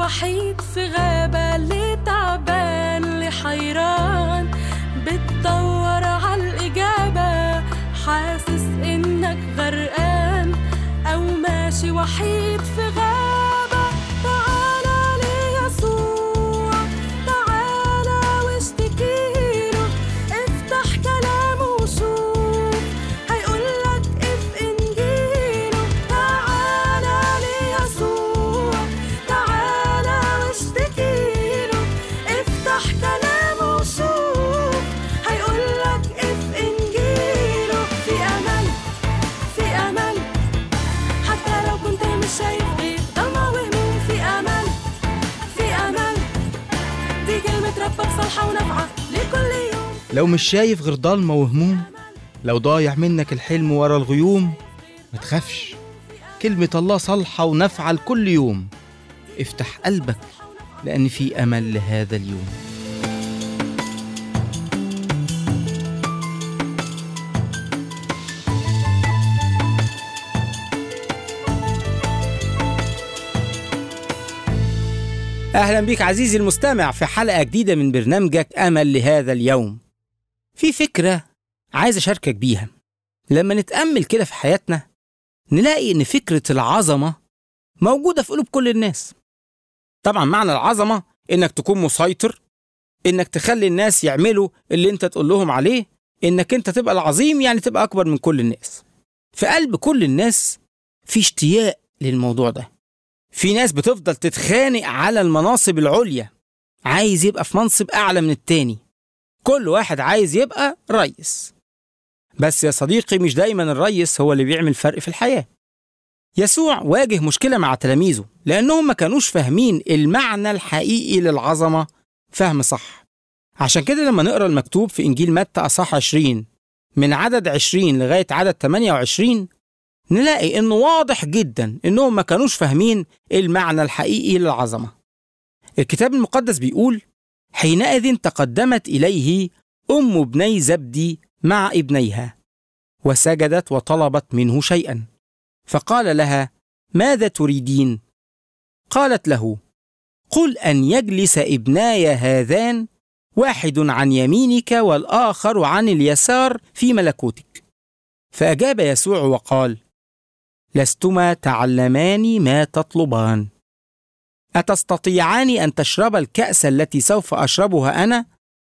وحيد في غابة اللي تعبان اللي حيران بتدور عالإجابة حاسس إنك غرقان أو ماشي وحيد في غابة تعالى ليسوع تعالى واشتكيله افتح كلامه وشوف هيقولك اف انجيله تعالى ليسوع تعالى واشتكيله افتح كلامه وشوف هيقولك اف انجيله في امل في امل حتى لو كنت مش شايف غير ضلمة وهموم في امل في امل دي كلمة ربك صالحة ونافعة لكل يوم لو مش شايف غير ضلمة وهموم لو ضايع منك الحلم ورا الغيوم ما تخافش كلمة الله صالحة ونافعة لكل يوم افتح قلبك لأن في أمل لهذا اليوم أهلا بيك عزيزي المستمع في حلقة جديدة من برنامجك أمل لهذا اليوم في فكرة عايز أشاركك بيها لما نتأمل كده في حياتنا نلاقي إن فكرة العظمة موجودة في قلوب كل الناس طبعا معنى العظمة إنك تكون مسيطر إنك تخلي الناس يعملوا اللي أنت تقول لهم عليه إنك أنت تبقى العظيم يعني تبقى أكبر من كل الناس في قلب كل الناس في اشتياق للموضوع ده في ناس بتفضل تتخانق على المناصب العليا عايز يبقى في منصب أعلى من التاني كل واحد عايز يبقى ريس بس يا صديقي مش دايما الريس هو اللي بيعمل فرق في الحياة يسوع واجه مشكلة مع تلاميذه لأنهم ما كانوش فاهمين المعنى الحقيقي للعظمة فهم صح عشان كده لما نقرأ المكتوب في إنجيل متى أصح 20 من عدد 20 لغاية عدد 28 نلاقي إنه واضح جدا إنهم ما كانوش فاهمين المعنى الحقيقي للعظمة الكتاب المقدس بيقول حينئذ تقدمت إليه أم ابني زبدي مع ابنيها وسجدت وطلبت منه شيئا فقال لها ماذا تريدين قالت له قل ان يجلس ابناي هذان واحد عن يمينك والاخر عن اليسار في ملكوتك فاجاب يسوع وقال لستما تعلمان ما تطلبان اتستطيعان ان تشربا الكاس التي سوف اشربها انا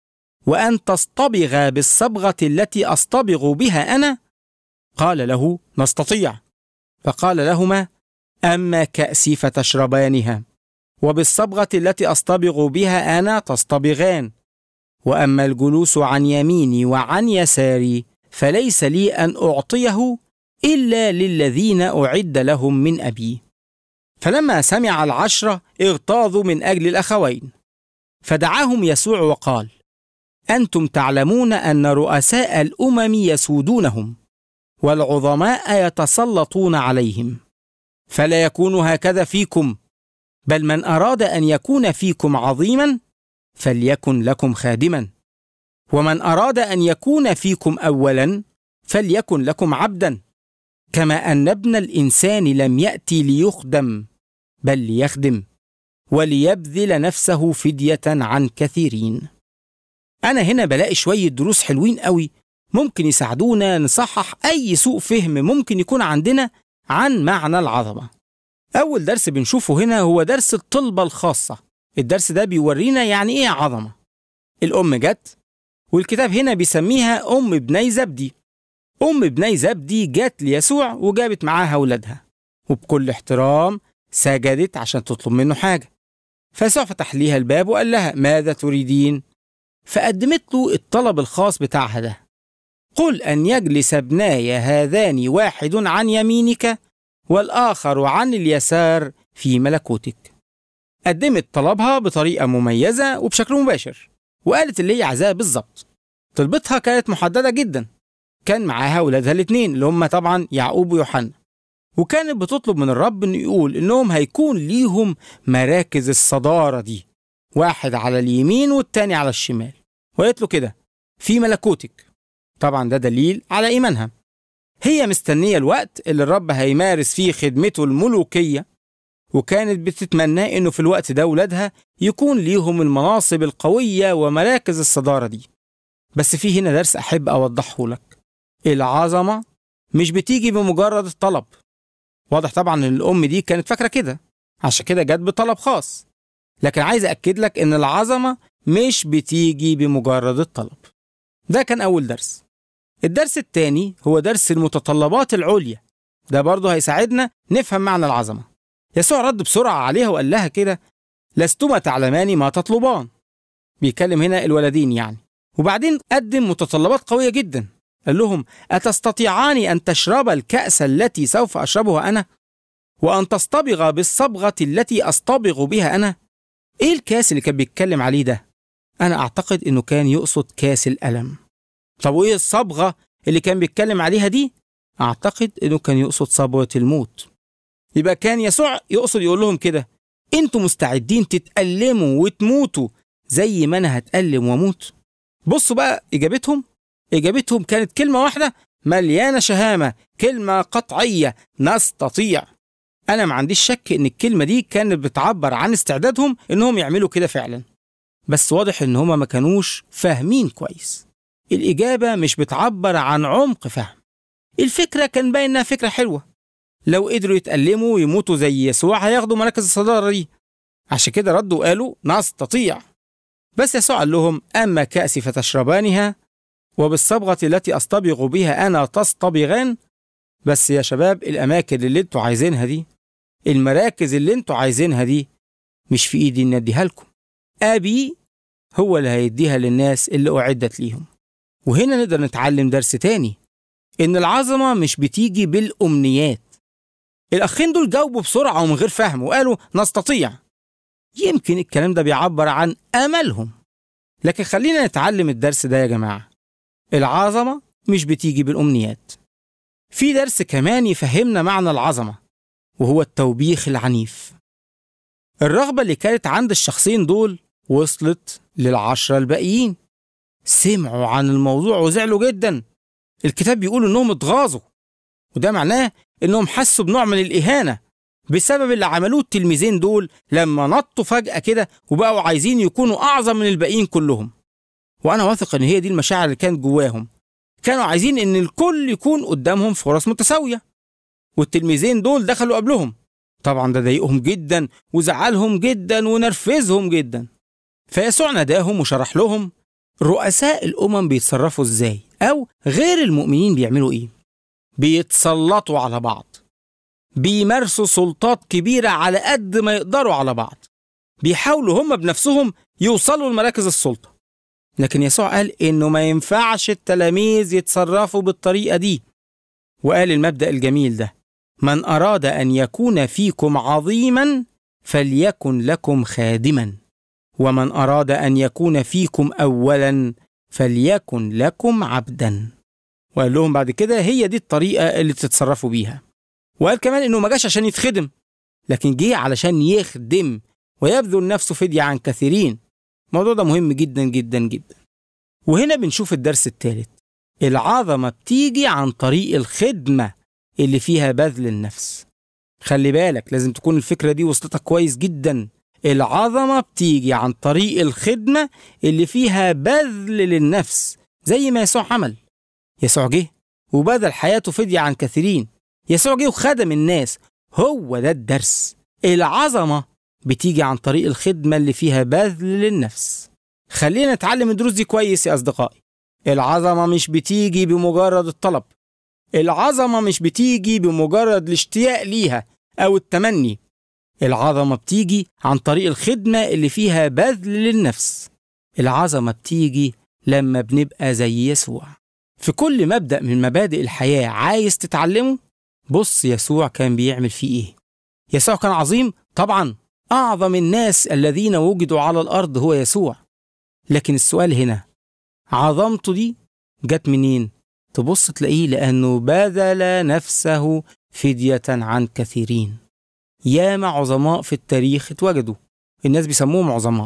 وان تصطبغا بالصبغه التي اصطبغ بها انا قال له نستطيع فقال لهما اما كاسي فتشربانها وبالصبغه التي اصطبغ بها انا تصطبغان واما الجلوس عن يميني وعن يساري فليس لي ان اعطيه الا للذين اعد لهم من ابي فلما سمع العشره اغتاظوا من اجل الاخوين فدعاهم يسوع وقال انتم تعلمون ان رؤساء الامم يسودونهم والعظماء يتسلطون عليهم فلا يكون هكذا فيكم بل من اراد ان يكون فيكم عظيما فليكن لكم خادما ومن اراد ان يكون فيكم اولا فليكن لكم عبدا كما ان ابن الانسان لم ياتي ليخدم بل ليخدم وليبذل نفسه فديه عن كثيرين انا هنا بلاقي شويه دروس حلوين قوي ممكن يساعدونا نصحح أي سوء فهم ممكن يكون عندنا عن معنى العظمة. أول درس بنشوفه هنا هو درس الطلبة الخاصة. الدرس ده بيورينا يعني إيه عظمة. الأم جت والكتاب هنا بيسميها أم ابني زبدي. أم ابني زبدي جت ليسوع وجابت معاها ولادها وبكل احترام سجدت عشان تطلب منه حاجة. فيسوع فتح ليها الباب وقال لها ماذا تريدين؟ فقدمت له الطلب الخاص بتاعها ده. قل أن يجلس ابناي هذان واحد عن يمينك والآخر عن اليسار في ملكوتك. قدمت طلبها بطريقة مميزة وبشكل مباشر وقالت اللي هي عايزاه بالظبط. طلبتها كانت محددة جدا. كان معاها ولادها الاتنين اللي هم طبعا يعقوب ويوحنا. وكانت بتطلب من الرب انه يقول انهم هيكون ليهم مراكز الصدارة دي. واحد على اليمين والتاني على الشمال. وقالت له كده في ملكوتك طبعا ده دليل على إيمانها هي مستنية الوقت اللي الرب هيمارس فيه خدمته الملوكية وكانت بتتمنى إنه في الوقت ده ولادها يكون ليهم المناصب القوية ومراكز الصدارة دي بس في هنا درس أحب أوضحه لك العظمة مش بتيجي بمجرد الطلب واضح طبعا ان الام دي كانت فاكره كده عشان كده جت بطلب خاص لكن عايز اكد لك ان العظمه مش بتيجي بمجرد الطلب ده كان اول درس الدرس الثاني هو درس المتطلبات العليا ده برضه هيساعدنا نفهم معنى العظمه يسوع رد بسرعه عليها وقال لها كده لستما تعلمان ما تطلبان بيكلم هنا الولدين يعني وبعدين قدم متطلبات قويه جدا قال لهم أتستطيعان أن تشرب الكأس التي سوف أشربها أنا؟ وأن تصطبغ بالصبغة التي أصطبغ بها أنا؟ إيه الكاس اللي كان بيتكلم عليه ده؟ أنا أعتقد إنه كان يقصد كاس الألم. طب وإيه الصبغة اللي كان بيتكلم عليها دي؟ أعتقد إنه كان يقصد صبغة الموت. يبقى كان يسوع يقصد يقول لهم كده أنتوا مستعدين تتألموا وتموتوا زي ما أنا هتألم وأموت؟ بصوا بقى إجابتهم إجابتهم كانت كلمة واحدة مليانة شهامة كلمة قطعية نستطيع أنا ما عنديش شك إن الكلمة دي كانت بتعبر عن استعدادهم إنهم يعملوا كده فعلا بس واضح إن هما ما كانوش فاهمين كويس الإجابة مش بتعبر عن عمق فهم الفكرة كان باين إنها فكرة حلوة لو قدروا يتألموا ويموتوا زي يسوع هياخدوا مراكز الصدارة دي عشان كده ردوا وقالوا نستطيع بس يسوع قال لهم أما كأسي فتشربانها وبالصبغة التي أصطبغ بها أنا تصطبغان بس يا شباب الأماكن اللي انتوا عايزينها دي المراكز اللي انتوا عايزينها دي مش في إيدي إن أديها لكم أبي هو اللي هيديها للناس اللي أعدت ليهم وهنا نقدر نتعلم درس تاني إن العظمة مش بتيجي بالأمنيات الأخين دول جاوبوا بسرعة ومن غير فهم وقالوا نستطيع يمكن الكلام ده بيعبر عن أملهم لكن خلينا نتعلم الدرس ده يا جماعة العظمة مش بتيجي بالأمنيات في درس كمان يفهمنا معنى العظمة وهو التوبيخ العنيف الرغبة اللي كانت عند الشخصين دول وصلت للعشرة الباقيين سمعوا عن الموضوع وزعلوا جدا الكتاب بيقول انهم اتغاظوا وده معناه انهم حسوا بنوع من الاهانة بسبب اللي عملوه التلميذين دول لما نطوا فجأة كده وبقوا عايزين يكونوا أعظم من الباقيين كلهم وأنا واثق إن هي دي المشاعر اللي كانت جواهم كانوا عايزين إن الكل يكون قدامهم فرص متساوية والتلميذين دول دخلوا قبلهم طبعا ده ضايقهم جدا وزعلهم جدا ونرفزهم جدا فيسوع ناداهم وشرح لهم رؤساء الأمم بيتصرفوا إزاي أو غير المؤمنين بيعملوا إيه بيتسلطوا على بعض بيمارسوا سلطات كبيرة على قد ما يقدروا على بعض بيحاولوا هم بنفسهم يوصلوا لمراكز السلطة لكن يسوع قال إنه ما ينفعش التلاميذ يتصرفوا بالطريقة دي وقال المبدأ الجميل ده من أراد أن يكون فيكم عظيما فليكن لكم خادما ومن أراد أن يكون فيكم أولا فليكن لكم عبدا وقال لهم بعد كده هي دي الطريقة اللي تتصرفوا بيها وقال كمان انه ما جاش عشان يتخدم لكن جه علشان يخدم ويبذل نفسه فدية عن كثيرين الموضوع ده مهم جدا جدا جدا وهنا بنشوف الدرس الثالث العظمة بتيجي عن طريق الخدمة اللي فيها بذل النفس خلي بالك لازم تكون الفكرة دي وصلتك كويس جدا العظمة بتيجي عن طريق الخدمة اللي فيها بذل للنفس زي ما يسوع عمل يسوع جه وبذل حياته فدية عن كثيرين يسوع جه وخدم الناس هو ده الدرس العظمة بتيجي عن طريق الخدمة اللي فيها بذل للنفس خلينا نتعلم الدروس دي كويس يا أصدقائي العظمة مش بتيجي بمجرد الطلب العظمة مش بتيجي بمجرد الاشتياق ليها أو التمني العظمة بتيجي عن طريق الخدمة اللي فيها بذل للنفس العظمة بتيجي لما بنبقى زي يسوع في كل مبدأ من مبادئ الحياة عايز تتعلمه بص يسوع كان بيعمل فيه ايه يسوع كان عظيم طبعا اعظم الناس الذين وجدوا على الارض هو يسوع لكن السؤال هنا عظمته دي جت منين تبص تلاقيه لانه بذل نفسه فديه عن كثيرين ياما عظماء في التاريخ اتوجدوا الناس بيسموهم عظماء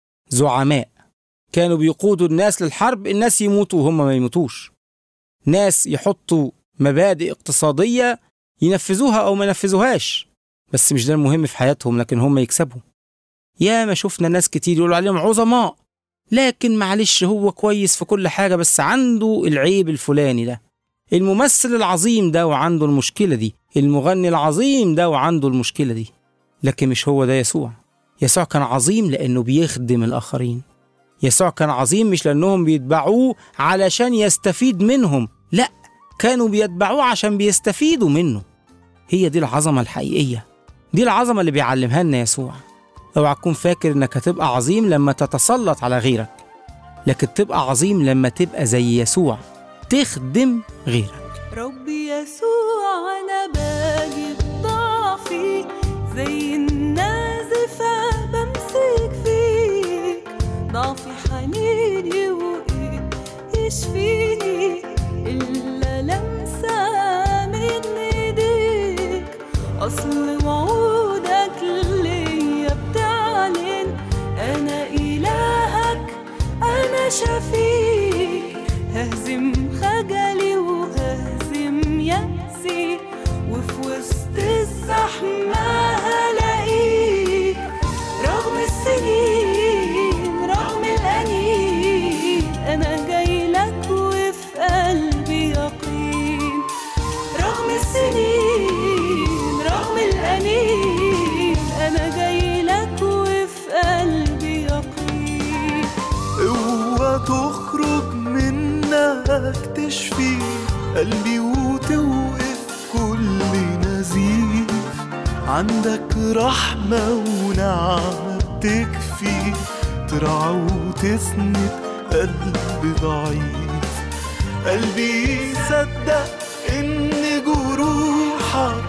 زعماء كانوا بيقودوا الناس للحرب الناس يموتوا وهم ما يموتوش ناس يحطوا مبادئ اقتصادية ينفذوها أو ما ينفذوهاش بس مش ده المهم في حياتهم لكن هم يكسبوا يا ما شفنا ناس كتير يقولوا عليهم عظماء لكن معلش هو كويس في كل حاجة بس عنده العيب الفلاني ده الممثل العظيم ده وعنده المشكلة دي المغني العظيم ده وعنده المشكلة دي لكن مش هو ده يسوع يسوع كان عظيم لأنه بيخدم الآخرين يسوع كان عظيم مش لأنهم بيتبعوه علشان يستفيد منهم لا كانوا بيتبعوه عشان بيستفيدوا منه هي دي العظمة الحقيقية دي العظمة اللي بيعلمها لنا يسوع اوعى تكون فاكر انك هتبقى عظيم لما تتسلط على غيرك لكن تبقى عظيم لما تبقى زي يسوع تخدم غيرك ربي يسوع أنا باجي بضعفي زي النازفة بمسك فيك ضعفي حنيني وإيه يشفيني إلا لمسة من إيديك أصل وعودك ليا بتعلن أنا إلهك أنا شفيك ههزم خجلي وههزم يأسي وفي وسط الزحمة هلاقيك رغم السنين رغم الأنين أنا جاي لك وفي قلبي يقين رغم السنين رغم الأنين أنا جاي لك وفي قلبي يقين قوة تخرج منك تشفي قلبي وتوقف كل نزيف عندك رحمة ونعمة بتكفي ترعى وتسند قلب ضعيف قلبي يصدق إن جروحك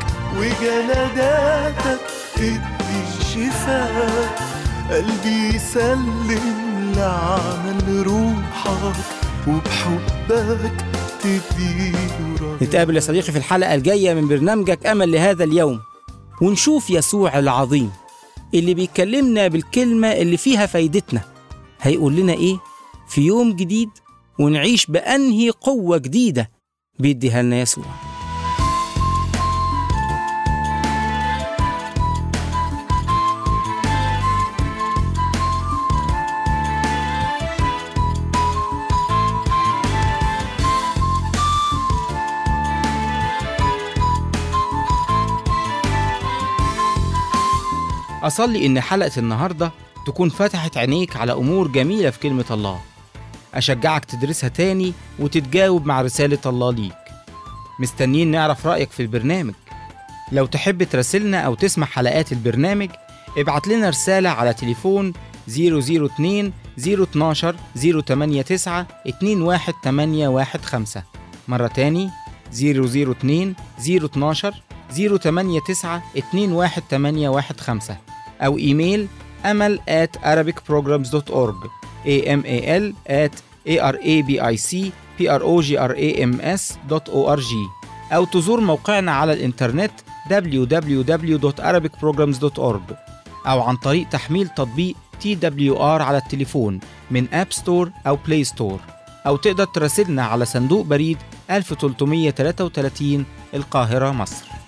وجلداتك تدي شفاء قلبي يسلم لعمل روحك وبحبك تديله رجاء نتقابل يا صديقي في الحلقة الجاية من برنامجك أمل لهذا اليوم ونشوف يسوع العظيم اللي بيكلمنا بالكلمة اللي فيها فايدتنا هيقول لنا إيه في يوم جديد ونعيش بأنهي قوة جديدة بيديها لنا يسوع أصلي إن حلقة النهاردة تكون فتحت عينيك على أمور جميلة في كلمة الله أشجعك تدرسها تاني وتتجاوب مع رسالة الله ليك مستنيين نعرف رأيك في البرنامج لو تحب تراسلنا أو تسمع حلقات البرنامج ابعت لنا رسالة على تليفون 002 012 089 21815 مرة تاني 002 012 089 21815 أو إيميل أمل at arabicprograms.org amal at arabicprograms.org أو تزور موقعنا على الإنترنت www.arabicprograms.org أو عن طريق تحميل تطبيق TWR على التليفون من أب ستور أو بلاي ستور أو تقدر تراسلنا على صندوق بريد 1333 القاهرة مصر